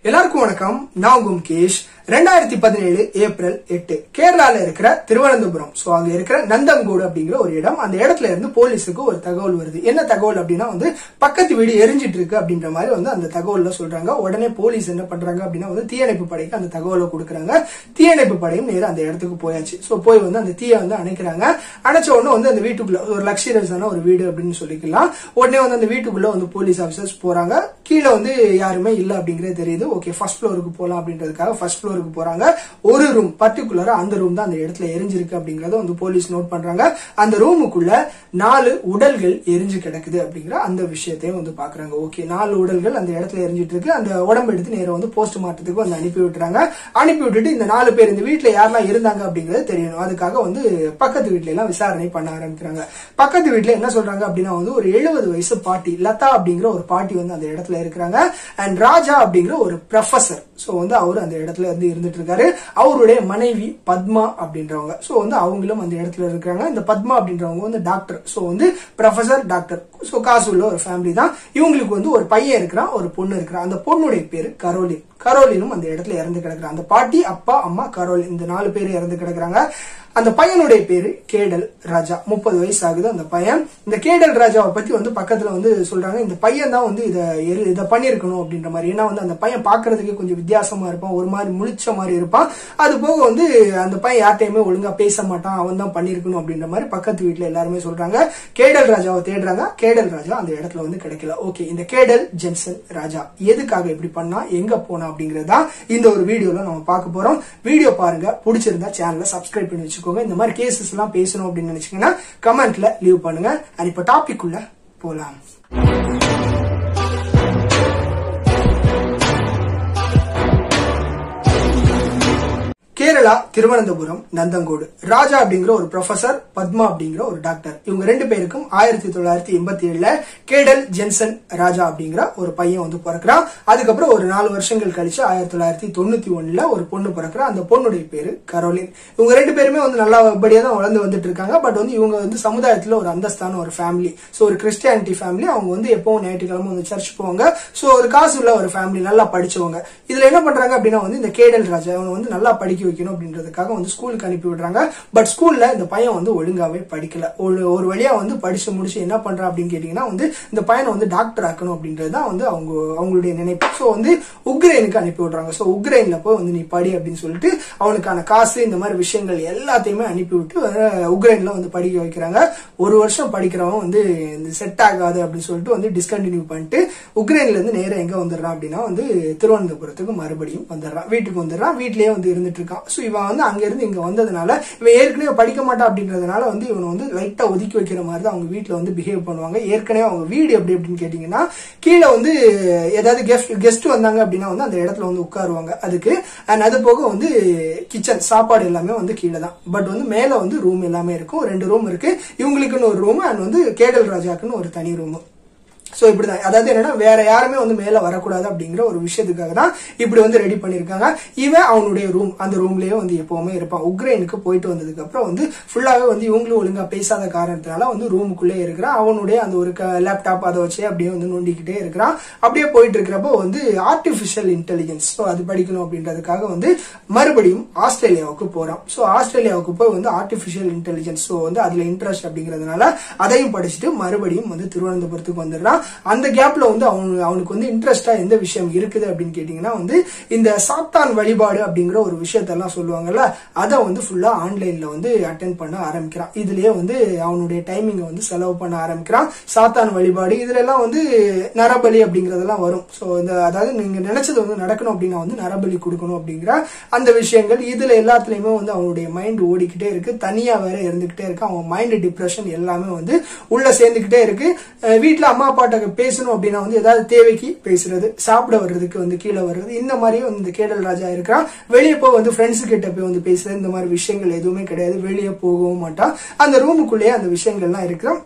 எல்லாருக்கும் வணக்கம் நான் உங்க முகேஷ் ரெண்டாயிரத்தி பதினேழு ஏப்ரல் எட்டு கேரளால இருக்கிற திருவனந்தபுரம் சோ அங்க இருக்கிற நந்தங்கோடு அப்படிங்கிற ஒரு இடம் அந்த இடத்துல இருந்து போலீஸுக்கு ஒரு தகவல் வருது என்ன தகவல் அப்படின்னா வந்து பக்கத்து வீடு எரிஞ்சிட்டு இருக்கு அப்படின்ற மாதிரி வந்து அந்த தகவல்ல சொல்றாங்க உடனே போலீஸ் என்ன பண்றாங்க அப்படின்னா வந்து தீயணைப்பு படைக்கு அந்த தகவலை கொடுக்குறாங்க தீயணைப்பு படையும் நேரா அந்த இடத்துக்கு போயாச்சு சோ போய் வந்து அந்த தீயை வந்து அணைக்கிறாங்க அணைச்ச உடனே வந்து அந்த வீட்டுக்குள்ள ஒரு லக்ஸரியஸான ஒரு வீடு அப்படின்னு சொல்லிக்கலாம் உடனே வந்து அந்த வீட்டுக்குள்ள வந்து போலீஸ் ஆபீசர்ஸ் போறாங்க கீழே வந்து யாருமே இல்ல அப்படிங்கறது தெரியுது ஓகே ஃபர்ஸ்ட் ஃப்ளோருக்கு போலாம் அப்படின்றதுக்காக ஃபர்ஸ்ட் ஃப்ளோருக்கு போறாங்க ஒரு ரூம் பர்டிகுலரா அந்த ரூம் தான் அந்த இடத்துல எரிஞ்சிருக்கு அப்படிங்கறத வந்து போலீஸ் நோட் பண்றாங்க அந்த ரூமுக்குள்ள நாலு உடல்கள் எரிஞ்சு கிடக்குது அப்படிங்கிற அந்த விஷயத்தையும் வந்து பாக்குறாங்க ஓகே நாலு உடல்கள் அந்த இடத்துல எரிஞ்சிட்டு இருக்கு அந்த உடம்பு எடுத்து நேரம் வந்து போஸ்ட் மார்ட்டத்துக்கு வந்து அனுப்பி விட்டுறாங்க அனுப்பி விட்டுட்டு இந்த நாலு பேர் இந்த வீட்டுல யாரெல்லாம் இருந்தாங்க அப்படிங்கறது தெரியணும் அதுக்காக வந்து பக்கத்து வீட்ல எல்லாம் விசாரணை பண்ண ஆரம்பிக்கிறாங்க பக்கத்து வீட்ல என்ன சொல்றாங்க அப்படின்னா வந்து ஒரு எழுபது வயசு பாட்டி லதா அப்படிங்கிற ஒரு பாட்டி வந்து அந்த இடத்துல இருக்கிறாங்க அண்ட் ராஜா அப்படிங்கிற ஒரு ப்ரொஃபசர் சோ வந்து அவர் அந்த இடத்துல வந்து இருந்துட்டு இருக்காரு அவருடைய மனைவி பத்மா அப்படின்றவங்க சோ வந்து அவங்களும் அந்த இடத்துல இருக்காங்க இந்த பத்மா அப்படின்றவங்க வந்து டாக்டர் சோ வந்து ப்ரொஃபசர் டாக்டர் சோ காசு உள்ள ஒரு ஃபேமிலி தான் இவங்களுக்கு வந்து ஒரு பையன் இருக்கிறான் ஒரு பொண்ணு இருக்கிறான் அந்த பொண்ணுடைய பேரு கரோலின் கரோலினும் அந்த இடத்துல இறந்து கிடக்குறாங்க அந்த பாட்டி அப்பா அம்மா கரோலின் இந்த நாலு பேர் இறந்து கிடக்குறாங்க அந்த பையனுடைய பேரு கேடல் ராஜா முப்பது வயசு ஆகுது அந்த பையன் இந்த கேடல் ராஜாவை பத்தி வந்து பக்கத்துல வந்து சொல்றாங்க இந்த பையன் தான் வந்து இதை எரு- இதை பண்ணிருக்கணும் அப்படின்ற மாதிரி ஏன்னா வந்து அந்த பையன் பாக்குறதுக்கு கொஞ்சம் வித்தியாசமா இருப்பான் ஒரு மாதிரி முழிச்ச மாதிரி இருப்பான் அது போக வந்து அந்த பையன் யார்ட்டையுமே ஒழுங்கா பேச மாட்டான் அவன் தான் பண்ணிருக்கணும் அப்படின்ற மாதிரி பக்கத்து வீட்டுல எல்லாருமே சொல்றாங்க கேடல் ராஜாவை தேடுறாங்க கேடல் ராஜா அந்த இடத்துல வந்து கிடைக்கல ஓகே இந்த கேடல் ஜென்சன் ராஜா எதுக்காக இப்படி பண்ணா எங்க போனா அப்படிங்கறதா இந்த ஒரு வீடியோல நம்ம பார்க்க போறோம் வீடியோ பாருங்க பிடிச்சிருந்தா சேனலை சப்ஸ்கிரைப் பண்ணி வச்சுக்கோங்க இந்த மாதிரி கேசஸ் எல்லாம் பேசணும் அப்படின்னு நினைச்சீங்கன்னா கமெண்ட்ல லீவ் பண்ணுங்க அண்ட் இப்ப டாபிக் உள்ள போலாம் கேரளா திருவனந்தபுரம் நந்தங்கோடு ராஜா அப்படிங்கிற ஒரு ப்ரொஃபசர் பத்மா அப்படிங்கிற ஒரு டாக்டர் இவங்க ரெண்டு பேருக்கும் ஆயிரத்தி தொள்ளாயிரத்தி எண்பத்தி ஏழுல கேடல் ஜென்சன் ராஜா அப்படிங்கிற ஒரு பையன் வந்து பிறக்கிறான் அதுக்கப்புறம் ஒரு நாலு வருஷங்கள் கழிச்சு ஆயிரத்தி தொள்ளாயிரத்தி தொண்ணூத்தி ஒண்ணுல ஒரு பொண்ணு பிறக்கிறா அந்த பொண்ணுடைய பேரு கரோலின் இவங்க ரெண்டு பேருமே வந்து நல்லபடியா தான் வளர்ந்து வந்துட்டு இருக்காங்க பட் வந்து இவங்க வந்து சமுதாயத்துல ஒரு அந்தஸ்தான ஒரு ஃபேமிலி சோ ஒரு கிறிஸ்டியானிட்டி ஃபேமிலி அவங்க வந்து எப்பவும் ஞாயிற்றுக்கிழமை வந்து சர்ச் போவாங்க சோ ஒரு காசு உள்ள ஒரு ஃபேமிலி நல்லா படிச்சவங்க இதுல என்ன பண்றாங்க அப்படின்னா வந்து இந்த கேடல் ராஜா அவனை வந்து நல்லா படிக்க வைக்கணும் அப்படின்றதுக்காக வந்து ஸ்கூலுக்கு அனுப்பி விடுறாங்க பட் ஸ்கூல்ல இந்த பையன் வந்து ஒழுங்காவே படிக்கல ஒரு ஒரு வழியா வந்து படிச்சு முடிச்சு என்ன பண்றான் அப்படின்னு கேட்டீங்கன்னா வந்து இந்த பையனை வந்து டாக்டர் ஆக்கணும் அப்படின்றது தான் வந்து அவங்க அவங்களுடைய நினைப்பு ஸோ வந்து உக்ரைனுக்கு அனுப்பி விடுறாங்க ஸோ உக்ரைன்ல போய் வந்து நீ படி அப்படின்னு சொல்லிட்டு அவனுக்கான காசு இந்த மாதிரி விஷயங்கள் எல்லாத்தையுமே அனுப்பி விட்டு அஹ், உக்ரைன்ல வந்து படிக்க வைக்கிறாங்க ஒரு வருஷம் படிக்கிறவன் வந்து இந்த செட் ஆகாது அப்படின்னு சொல்லிட்டு வந்து டிஸ்கண்டினியூ பண்ணிட்டு உக்ரைன்ல இருந்து நேரா எங்க வந்துடுறான் அப்படின்னா வந்து திருவனந்தபுரத்துக்கு மறுபடியும் வந்துடுறான் வீட்டுக்கு வந்துடுறான் வீட்லயே வந்து இருந்துட்டு இருக்கான் ஸோ இவன் வந்து அங்க இருந்து இங்க வந்ததுனால இவன் ஏற்கனவே படிக்க மாட்டான் அப்படின்றதுனால வந்து இவனை வந்து லைட்டா ஒதுக்கி வைக்கிற மாதிரி தான் அவங்க வீட்ல வந்து பிஹேவ் பண்ணுவாங்க ஏற்கனவே அவங்க வீடு எப்படி அப்படின்னு கேட்டீங்கன்னா கீழே வந்து ஏதாவது கெஸ்ட் கெஸ்ட் வந்தாங்க அப்படின்னா வந்து அந்த இடத்துல வந்து உட்காருவாங்க அதுக்கு அண்ட் அது போக வந்து கிச்சன் சாப்பாடு எல்லாமே வந்து கீழே தான் பட் வந்து மேல வந்து ரூம் எல்லாமே இருக்கும் ரெண்டு ரூம் இருக்கு இவங்களுக்குன்னு ஒரு ரூம் அண்ட் வந்து கேடல் ராஜாக்குன்னு ஒரு தனி ரூம் சோ இப்படிதான் அதாவது என்னன்னா வேற யாருமே வந்து மேல வரக்கூடாது அப்படிங்கிற ஒரு விஷயத்துக்காக தான் இப்படி வந்து ரெடி பண்ணிருக்காங்க இவன் அவனுடைய ரூம் அந்த ரூம்லயே வந்து எப்பவுமே இருப்பான் உக்ரைனுக்கு போயிட்டு வந்ததுக்கு அப்புறம் வந்து ஃபுல்லாவே வந்து இவங்களும் ஒழுங்கா பேசாத காரணத்தினால வந்து ரூமுக்குள்ளே இருக்கிறான் அவனுடைய அந்த ஒரு லேப்டாப் அதை வச்சே அப்படியே வந்து நோண்டிக்கிட்டே இருக்கிறான் அப்படியே போயிட்டு இருக்கிறப்போ வந்து ஆர்டிபிஷியல் இன்டெலிஜென்ஸ் ஸோ அது படிக்கணும் அப்படின்றதுக்காக வந்து மறுபடியும் ஆஸ்திரேலியாவுக்கு போறான் ஸோ ஆஸ்திரேலியாவுக்கு போய் வந்து ஆர்டிபிஷியல் இன்டெலிஜென்ஸ் ஸோ வந்து அதுல இன்ட்ரெஸ்ட் அப்படிங்கறதுனால அதையும் படிச்சுட்டு மறுபடியும் வந்து திருவனந்தபுரத்துக்கு வந்துடுறான் அந்த கேப்ல வந்து அவனு அவனுக்கு வந்து இன்ட்ரெஸ்டா எந்த விஷயம் இருக்குது அப்படின்னு கேட்டீங்கன்னா வந்து இந்த சாத்தான் வழிபாடு அப்படிங்கிற ஒரு விஷயத்தெல்லாம் சொல்லுவாங்கல்ல அதை வந்து ஃபுல்லா ஆன்லைன்ல வந்து அட்டென்ட் பண்ண ஆரம்பிக்கிறான் இதுலயே வந்து அவனுடைய டைமிங்கை வந்து செலவு பண்ண ஆரம்பிக்கிறான் சாத்தான் வழிபாடு இதுல எல்லாம் வந்து நரபலி அப்படிங்கறதெல்லாம் வரும் ஸோ இந்த அதாவது நீங்க நினைச்சது வந்து நடக்கணும் அப்படின்னா வந்து நரபலி கொடுக்கணும் அப்படிங்கிற அந்த விஷயங்கள் இதுல எல்லாத்துலயுமே வந்து அவனுடைய மைண்ட் ஓடிக்கிட்டே இருக்கு தனியா வேற இருந்துகிட்டே இருக்கு அவன் மைண்ட் டிப்ரெஷன் எல்லாமே வந்து உள்ள சேர்ந்துகிட்டே இருக்கு அஹ் வீட்ல அம்மா அப்பாட்ட பேசணும் அப்படின்னா வந்து ஏதாவது தேவைக்கு பேசுறது சாப்பிட வர்றதுக்கு வந்து கீழே வர்றது இந்த மாதிரி வந்து இந்த கேடல் ராஜா இருக்கிறான் வெளியே போய் வந்து ஃப்ரெண்ட்ஸ் கிட்ட போய் வந்து பேசுறது இந்த மாதிரி விஷயங்கள் எதுவுமே கிடையாது வெளியே போகவும் மாட்டான் அந்த ரூமுக்குள்ளேயே அந்த விஷயங்கள்லாம் இருக்கிறான்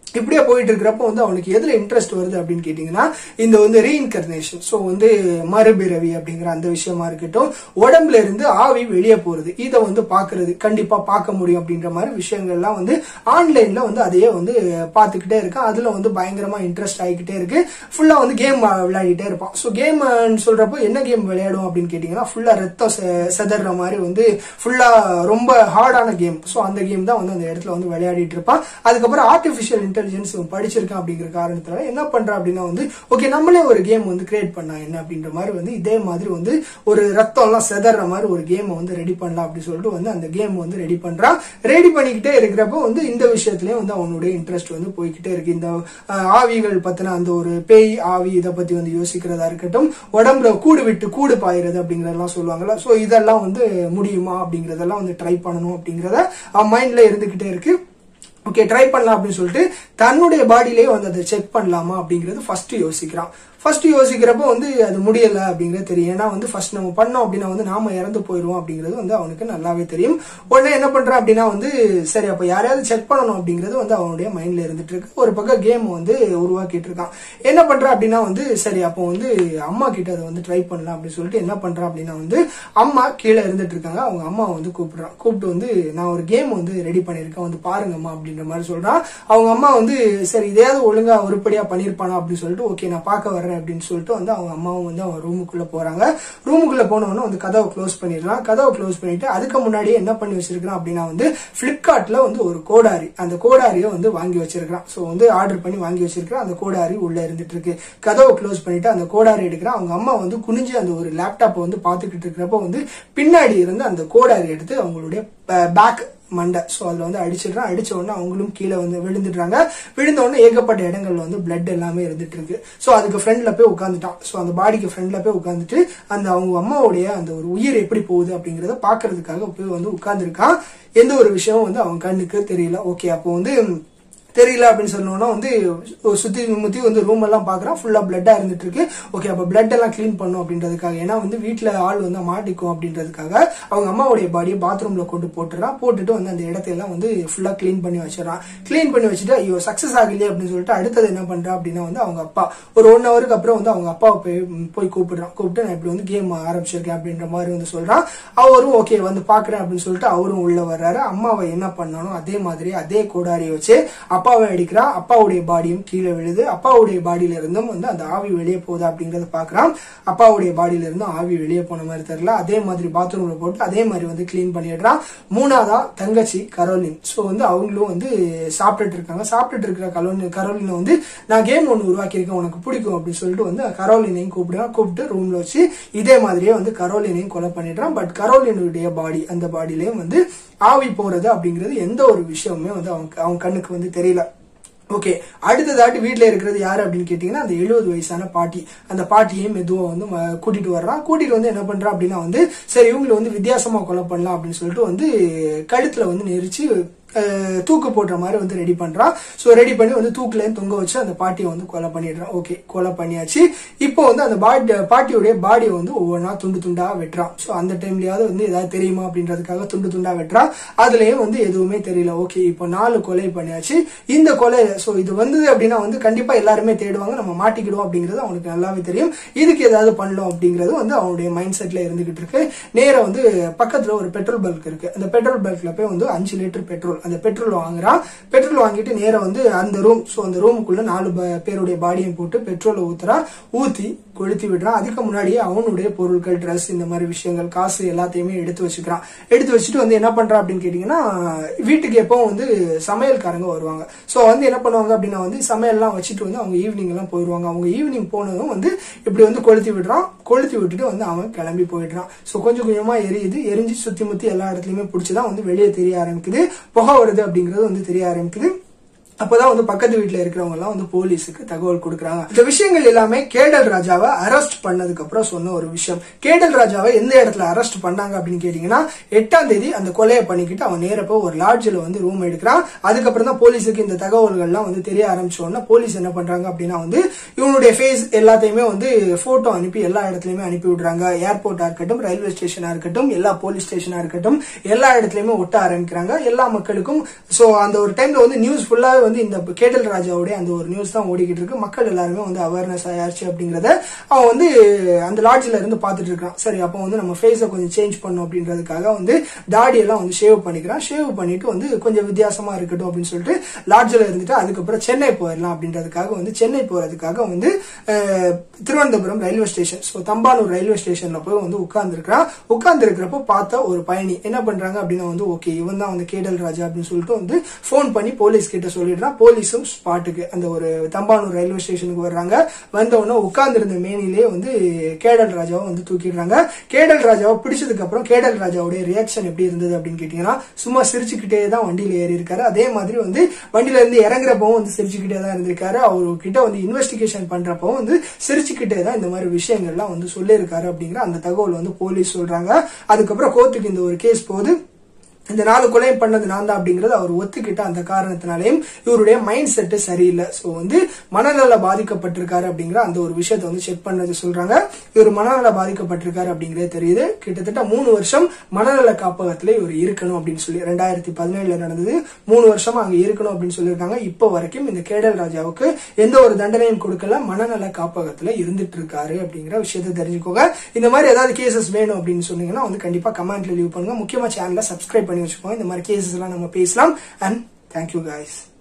இப்படியே போயிட்டு இருக்கிறப்போ வந்து அவனுக்கு எதுல இன்ட்ரெஸ்ட் வருது அப்படின்னு கேட்டீங்கன்னா இந்த வந்து ரீஇன்கர்னேஷன் ஸோ வந்து மறுபிறவி அப்படிங்கிற அந்த விஷயமா இருக்கட்டும் உடம்புல இருந்து ஆவி வெளியே போறது இதை வந்து பாக்குறது கண்டிப்பா பார்க்க முடியும் அப்படின்ற மாதிரி விஷயங்கள்லாம் வந்து ஆன்லைன்ல வந்து அதையே வந்து பார்த்துக்கிட்டே இருக்கான் அதுல வந்து பயங்கரமா இன்ட்ரெஸ்ட் ஆகிக்கிட்டே இருக்கு ஃபுல்லா வந்து கேம் விளையாடிட்டே இருப்பான் ஸோ கேம் சொல்றப்போ என்ன கேம் விளையாடும் அப்படின்னு கேட்டீங்கன்னா ஃபுல்லா ரத்தம் செ- செதற மாதிரி வந்து ஃபுல்லா ரொம்ப ஹார்டான கேம் ஸோ அந்த கேம் தான் வந்து அந்த இடத்துல வந்து விளையாடிட்டு இருப்பான் அதுக்கப்புறம் ஆர்டிஃபிஷியல் இன்டெலிஜென்ஸ் படிச்சிருக்கான் அப்படிங்கிற காரணத்தினால என்ன பண்றான் அப்படின்னா வந்து ஓகே நம்மளே ஒரு கேம் வந்து கிரியேட் பண்ணா என்ன அப்படின்ற மாதிரி வந்து இதே மாதிரி வந்து ஒரு ரத்தம் எல்லாம் செதற மாதிரி ஒரு கேம் வந்து ரெடி பண்ணலாம் அப்படின்னு சொல்லிட்டு வந்து அந்த கேம் வந்து ரெடி பண்றான் ரெடி பண்ணிக்கிட்டே இருக்கிறப்போ வந்து இந்த விஷயத்துலயும் வந்து அவனுடைய இன்ட்ரெஸ்ட் வந்து போய்கிட்டே இருக்கு இந்த அஹ், ஆவிகள் பத்தின அந்த ஒரு பேய் ஆவி இதை பத்தி வந்து யோசிக்கிறதா இருக்கட்டும் உடம்புல கூடு விட்டு கூடு பாயிறது அப்படிங்கறதெல்லாம் சொல்லுவாங்கல்ல சோ இதெல்லாம் வந்து முடியுமா அப்படிங்கறதெல்லாம் வந்து ட்ரை பண்ணணும் அப்படிங்கறத அவன் மைண்ட்ல இருந்துகிட்டே இருக்கு ஓகே ட்ரை பண்ணலாம் அப்படின்னு சொல்லிட்டு தன்னுடைய பாடியிலேயே வந்து அதை செக் பண்ணலாமா அப்படிங்கறது ஃபர்ஸ்ட் யோசிக்கிறான் ஃபர்ஸ்ட் யோசிக்கிறப்போ வந்து அது முடியல அப்படிங்கிறது தெரியும் ஏன்னா வந்து ஃபர்ஸ்ட் நம்ம பண்ணோம் அப்படின்னா வந்து நாம இறந்து போயிடுவோம் அப்படிங்கிறது வந்து அவனுக்கு நல்லாவே தெரியும் உடனே என்ன பண்றான் அப்படின்னா வந்து சரி அப்ப யாரையாவது செக் பண்ணணும் அப்படிங்கிறது வந்து அவனுடைய மைண்ட்ல இருந்துட்டு இருக்கு ஒரு பக்கம் கேம் வந்து உருவாக்கிட்டு இருக்கான் என்ன பண்றான் அப்படின்னா வந்து சரி அப்போ வந்து அம்மா கிட்ட அதை வந்து ட்ரை பண்ணலாம் அப்படின்னு சொல்லிட்டு என்ன பண்றான் அப்படின்னா வந்து அம்மா கீழே இருந்துட்டு இருக்காங்க அவங்க அம்மா வந்து கூப்பிடுறான் கூப்பிட்டு வந்து நான் ஒரு கேம் வந்து ரெடி பண்ணியிருக்கேன் வந்து பாருங்கம்மா அப்படின்ற மாதிரி சொல்றான் அவங்க அம்மா வந்து சரி இதையாவது ஒழுங்கா உருப்படியா பண்ணிருப்பானா அப்படின்னு சொல்லிட்டு ஓகே நான் பார்க்க வர்றேன் அப்படின்னு சொல்லிட்டு வந்து அவங்க அம்மாவும் வந்து அவங்க ரூமுக்குள்ள போறாங்க ரூமுக்குள்ள போனவொடனே வந்து கதவை க்ளோஸ் பண்ணிடுறான் கதவை க்ளோஸ் பண்ணிட்டு அதுக்கு முன்னாடியே என்ன பண்ணி வச்சிருக்கான் அப்படின்னா வந்து பிளிப்கார்ட்ல வந்து ஒரு கோடாரி அந்த கோடாரியை வந்து வாங்கி வச்சிருக்கான் சோ வந்து ஆர்டர் பண்ணி வாங்கி வச்சிருக்கான் அந்த கோடாரி உள்ள இருந்துட்டு இருக்கு கதவை க்ளோஸ் பண்ணிட்டு அந்த கோடாரி எடுக்கிறான் அவங்க அம்மா வந்து குனிஞ்சு அந்த ஒரு லேப்டாப்பை வந்து பாத்துக்கிட்டு இருக்கிறப்ப வந்து பின்னாடி இருந்து அந்த கோடாரி எடுத்து அவங்களுடைய பேக் மண்டை ஸோ அதில் வந்து அடிச்சிடுறான் அடிச்ச உடனே அவங்களும் கீழே வந்து விழுந்துடுறாங்க விழுந்த உடனே ஏகப்பட்ட இடங்கள்ல வந்து பிளட் எல்லாமே இருந்துட்டு இருக்கு ஸோ அதுக்கு ஃப்ரெண்ட்ல போய் உட்காந்துட்டான் ஸோ அந்த பாடிக்கு ஃப்ரெண்ட்ல போய் உட்காந்துட்டு அந்த அவங்க அம்மாவுடைய அந்த ஒரு உயிர் எப்படி போகுது அப்படிங்கறத பாக்குறதுக்காக போய் வந்து உட்கார்ந்துருக்கான் எந்த ஒரு விஷயமும் வந்து அவன் கண்ணுக்கு தெரியல ஓகே அப்போ வந்து தெரியல அப்படின்னு சொன்னோம்னா வந்து சுத்தி முத்தி வந்து ரூம் எல்லாம் பாக்குறான் ஃபுல்லா பிளட்டா இருந்துட்டு இருக்கு ஓகே அப்ப பிளட் எல்லாம் க்ளீன் பண்ணும் அப்படின்றதுக்காக ஏன்னா வந்து வீட்டுல ஆள் வந்து மாட்டிக்கும் அப்படின்றதுக்காக அவங்க அம்மாவுடைய பாடியை பாத்ரூம்ல கொண்டு போட்டுறான் போட்டுட்டு வந்து அந்த இடத்தையெல்லாம் வந்து ஃபுல்லா க்ளீன் பண்ணி வச்சிடறான் க்ளீன் பண்ணி வச்சுட்டு ஐயோ சக்சஸ் ஆகலையே அப்படின்னு சொல்லிட்டு அடுத்தது என்ன பண்றான் அப்படின்னா வந்து அவங்க அப்பா ஒரு ஒன் ஹவருக்கு அப்புறம் வந்து அவங்க அப்பாவை போய் போய் கூப்பிடுறான் கூப்பிட்டு நான் இப்படி வந்து கேம் ஆரம்பிச்சிருக்கேன் அப்படின்ற மாதிரி வந்து சொல்றான் அவரும் ஓகே வந்து பாக்குறேன் அப்படின்னு சொல்லிட்டு அவரும் உள்ள வர்றாரு அம்மாவை என்ன பண்ணாலும் அதே மாதிரி அதே கோடாரியை வச்சு அப்பாவை அடிக்கிறான் அப்பாவுடைய பாடியும் கீழே விழுது அப்பாவுடைய பாடியில இருந்தும் வந்து அந்த ஆவி வெளியே போகுது அப்படிங்கறத பாக்குறான் அப்பாவுடைய பாடியில இருந்தும் ஆவி வெளியே போன மாதிரி தெரியல அதே மாதிரி பாத்ரூம்ல போட்டு அதே மாதிரி வந்து கிளீன் பண்ணிடுறான் மூணாவதா தங்கச்சி கரோலின் சோ வந்து அவங்களும் வந்து சாப்பிட்டுட்டு இருக்காங்க சாப்பிட்டுட்டு இருக்கிற கரோலின் கரோலினை வந்து நான் கேம் ஒன்று உருவாக்கியிருக்கேன் உனக்கு பிடிக்கும் அப்படின்னு சொல்லிட்டு வந்து கரோலினையும் கூப்பிடுறான் கூப்பிட்டு ரூம்ல வச்சு இதே மாதிரியே வந்து கரோலினையும் கொலை பண்ணிடுறான் பட் கரோலினுடைய பாடி அந்த பாடியிலையும் வந்து ஆவி போறது அப்படிங்கிறது எந்த ஒரு விஷயமுமே வந்து அவன் அவன் கண்ணுக்கு வந்து தெரியல ஓகே அடுத்ததாட்டி வீட்ல இருக்கிறது யாரு அப்படின்னு கேட்டீங்கன்னா அந்த எழுபது வயசான பாட்டி அந்த பாட்டியையும் மெதுவா வந்து ம- கூட்டிட்டு வர்றான் கூட்டிட்டு வந்து என்ன பண்றான் அப்படின்னா வந்து சரி இவங்களை வந்து வித்தியாசமா கொலை பண்ணலாம் அப்படின்னு சொல்லிட்டு வந்து கழுத்துல வந்து நெரிச்சு அஹ், தூக்கு போடுற மாதிரி வந்து ரெடி பண்றான் சோ ரெடி பண்ணி வந்து தூக்குல இருந்து தொங்க வச்சு அந்த பாட்டியை வந்து கொலை பண்ணிடுறான் ஓகே கொலை பண்ணியாச்சு இப்போ வந்து அந்த பாட்டி பாட்டியுடைய பாடியை வந்து ஒவ்வொன்றா துண்டு துண்டா வெட்டுறான் சோ அந்த டைம்லயாவது வந்து ஏதாவது தெரியுமா அப்படின்றதுக்காக துண்டு துண்டா வெட்டுறான் அதுலயும் வந்து எதுவுமே தெரியல ஓகே இப்போ நாலு கொலை பண்ணியாச்சு இந்த கொலை சோ இது வந்தது அப்படின்னா வந்து கண்டிப்பா எல்லாருமே தேடுவாங்க நம்ம மாட்டிக்கிடுவோம் அப்படிங்கிறது அவனுக்கு நல்லாவே தெரியும் இதுக்கு ஏதாவது பண்ணலாம் அப்படிங்கிறது வந்து அவனுடைய மைண்ட் செட்ல இருந்துகிட்டு இருக்கு நேரா வந்து பக்கத்துல ஒரு பெட்ரோல் பல்க் இருக்கு அந்த பெட்ரோல் பல்க்ல போய் வந்து அஞ்சு லிட்டர் பெட்ரோல் அந்த பெட்ரோல் வாங்குறான் பெட்ரோல் வாங்கிட்டு நேரா வந்து அந்த ரூம் சோ அந்த ரூமுக்குள்ள நாலு ப- பேருடைய பாடியும் போட்டு பெட்ரோலை ஊத்துறான் ஊத்தி கொளுத்தி விடுறான் அதுக்கு முன்னாடியே அவனுடைய பொருட்கள் ட்ரெஸ் இந்த மாதிரி விஷயங்கள் காசு எல்லாத்தையுமே எடுத்து வச்சுக்கிறான் எடுத்து வச்சுட்டு வந்து என்ன பண்றான் அப்படின்னு கேட்டீங்கன்னா வீட்டுக்கு எப்பவும் வந்து சமையல்காரங்க வருவாங்க சோ வந்து என்ன பண்ணுவாங்க அப்படின்னா வந்து சமையல்லாம் வச்சுட்டு வந்து அவங்க ஈவினிங் எல்லாம் போயிடுவாங்க அவங்க ஈவினிங் போனதும் வந்து இப்படி வந்து கொளுத்தி விடுறான் கொளுத்தி விட்டுட்டு வந்து அவன் கிளம்பி போயிடுறான் சோ கொஞ்சம் கொஞ்சமா எரியுது எரிஞ்சு சுத்தி முத்தி எல்லா இடத்துலயுமே பிடிச்சதான் வந்து வெளியே தெரிய ஆரம்பிக்குது புகை வருது அப்படிங்கிறது வந்து தெரிய ஆரம்பிக்குது அப்பதான் வந்து பக்கத்து வீட்டுல இருக்கிறவங்க எல்லாம் வந்து போலீஸுக்கு தகவல் கொடுக்கறாங்க இந்த விஷயங்கள் எல்லாமே கேடல் ராஜாவை அரெஸ்ட் பண்ணதுக்கு அப்புறம் சொன்ன ஒரு விஷயம் கேடல் ராஜாவை எந்த இடத்துல அரெஸ்ட் பண்ணாங்க அப்படின்னு கேட்டீங்கன்னா எட்டாம் தேதி அந்த கொலையை பண்ணிக்கிட்டு அவன் நேரப்போ ஒரு லாட்ஜில் வந்து ரூம் எடுக்கிறான் அதுக்கப்புறம் தான் போலீஸுக்கு இந்த தகவல்கள்லாம் வந்து தெரிய ஆரம்பிச்ச உடனே போலீஸ் என்ன பண்றாங்க அப்படின்னா வந்து இவனுடைய ஃபேஸ் எல்லாத்தையுமே வந்து போட்டோ அனுப்பி எல்லா இடத்துலயுமே அனுப்பி விடுறாங்க ஏர்போர்ட்டா இருக்கட்டும் ரயில்வே ஸ்டேஷனா இருக்கட்டும் எல்லா போலீஸ் ஸ்டேஷனா இருக்கட்டும் எல்லா இடத்துலயுமே ஒட்ட ஆரம்பிக்கிறாங்க எல்லா மக்களுக்கும் சோ அந்த ஒரு டைம்ல வந்து நியூஸ் ஃபுல்லாவே வந்து இந்த கேடல் ராஜாவுடைய அந்த ஒரு நியூஸ் தான் ஓடிக்கிட்டு இருக்கு மக்கள் எல்லாருமே வந்து அவேர்னஸ் ஆயாச்சு அப்படிங்கறத அவன் வந்து அந்த லாட்ஜ்ல இருந்து பார்த்துட்டு இருக்கான் சரி அப்போ வந்து நம்ம ஃபேஸை கொஞ்சம் சேஞ்ச் பண்ணும் அப்படின்றதுக்காக வந்து தாடி எல்லாம் வந்து ஷேவ் பண்ணிக்கிறான் ஷேவ் பண்ணிட்டு வந்து கொஞ்சம் வித்தியாசமா இருக்கட்டும் அப்படின்னு சொல்லிட்டு லாட்ஜில் இருந்துட்டு அதுக்கப்புறம் சென்னை போயிடலாம் அப்படின்றதுக்காக வந்து சென்னை போறதுக்காக வந்து அஹ், Thiruvananthapuram railway station so Thampanoor railway ஸ்டேஷன்ல போய் வந்து உட்கார்ந்துருக்கான் உட்கார்ந்து இருக்கிறப்போ பார்த்த ஒரு பயணி என்ன பண்றாங்க அப்படின்னா வந்து ஓகே இவன் தான் வந்து கேடல் ராஜா அப்படின்னு சொல்லிட்டு வந்து ஃபோன் பண்ணி போலீஸ் கிட்ட சொல்லிடுறான் போலீஸும் ஸ்பாட்டுக்கு அந்த ஒரு தம்பானூர் ரயில்வே ஸ்டேஷனுக்கு வர்றாங்க வந்த உடனே உட்கார்ந்திருந்த மேனிலே வந்து கேடல் ராஜாவை வந்து தூக்கிடுறாங்க கேடல் ராஜாவை பிடிச்சதுக்கு அப்புறம் கேடல் ராஜாவுடைய ரியாக்ஷன் எப்படி இருந்தது அப்படின்னு கேட்டீங்கன்னா சும்மா சிரிச்சுக்கிட்டே தான் வண்டியில ஏறி இருக்காரு அதே மாதிரி வந்து வண்டியில இருந்து இறங்குறப்பவும் வந்து சிரிச்சுக்கிட்டே தான் இருந்திருக்காரு அவரு கிட்ட வந்து இன்வெஸ்டிகேஷன் பண்றப்பவும் வந்து சிரிச்சுக்கிட்டே தான் இந்த மாதிரி விஷயங்கள்லாம் வந்து சொல்லியிருக்காரு அப்படிங்கிற அந்த தகவல் வந்து போலீஸ் சொல்றாங்க அதுக்கப்புறம் கோர்ட்டுக்கு இந்த ஒரு கேஸ் போகுது இந்த நாலு கொலையும் பண்ணது நான் தான் அப்படிங்கறது அவர் ஒத்துக்கிட்ட அந்த காரணத்தினாலையும் இவருடைய மைண்ட் செட்டு சரியில்லை சோ வந்து மனநல பாதிக்கப்பட்டிருக்காரு அப்படிங்கிற அந்த ஒரு விஷயத்தை வந்து செக் பண்ணது சொல்றாங்க இவர் மனநல பாதிக்கப்பட்டிருக்காரு அப்படிங்கறது தெரியுது கிட்டத்தட்ட மூணு வருஷம் மனநல காப்பகத்துல இவர் இருக்கணும் அப்படின்னு சொல்லி ரெண்டாயிரத்தி பதினேழுல நடந்தது மூணு வருஷமா அங்க இருக்கணும் அப்படின்னு சொல்லியிருக்காங்க இப்போ வரைக்கும் இந்த கேடல் ராஜாவுக்கு எந்த ஒரு தண்டனையும் கொடுக்கல மனநல காப்பகத்துல இருந்துட்டு இருக்காரு அப்படிங்கிற விஷயத்தை தெரிஞ்சுக்கோங்க இந்த மாதிரி ஏதாவது கேசஸ் வேணும் அப்படின்னு சொன்னீங்கன்னா வந்து கண்டிப்பா கமெண்ட்ல லீவ் பண்ணுங்க முக்கியமா சேனலை சப்ஸ்கிரைப் பண்ணி வச்சுக்கோங்க இந்த மாதிரி கேசஸ் எல்லாம் நம்ம பேசலாம் அண்ட் தேங்க்யூ guys